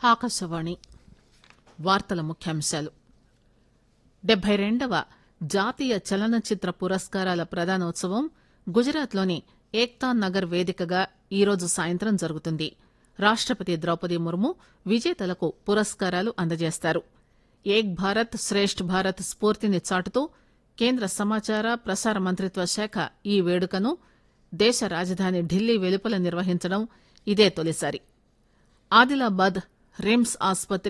ఆకాశవాణి వార్తల ముఖ్యాంశాలు డెబ్బై రెండవ జాతీయ చలనచిత్ర పురస్కారాల ప్రదానోత్సవం గుజరాత్ లోని ఏక్తా నగర్ వేదికగా ఈరోజు సాయంత్రం జరుగుతుంది రాష్టపతి ద్రౌపది ముర్ము విజేతలకు పురస్కారాలు అందజేస్తారు ఏక్ భారత్ శ్రేష్ట్ భారత్ స్పూర్తిని చాటుతూ కేంద్ర సమాచార ప్రసార మంత్రిత్వ శాఖ ఈ వేడుకను దేశ రాజధాని ఢిల్లీ వెలుపల నిర్వహించడం ఇదే తొలిసారి ఆదిలాబాద్ రిమ్స్ ఆస్పత్రి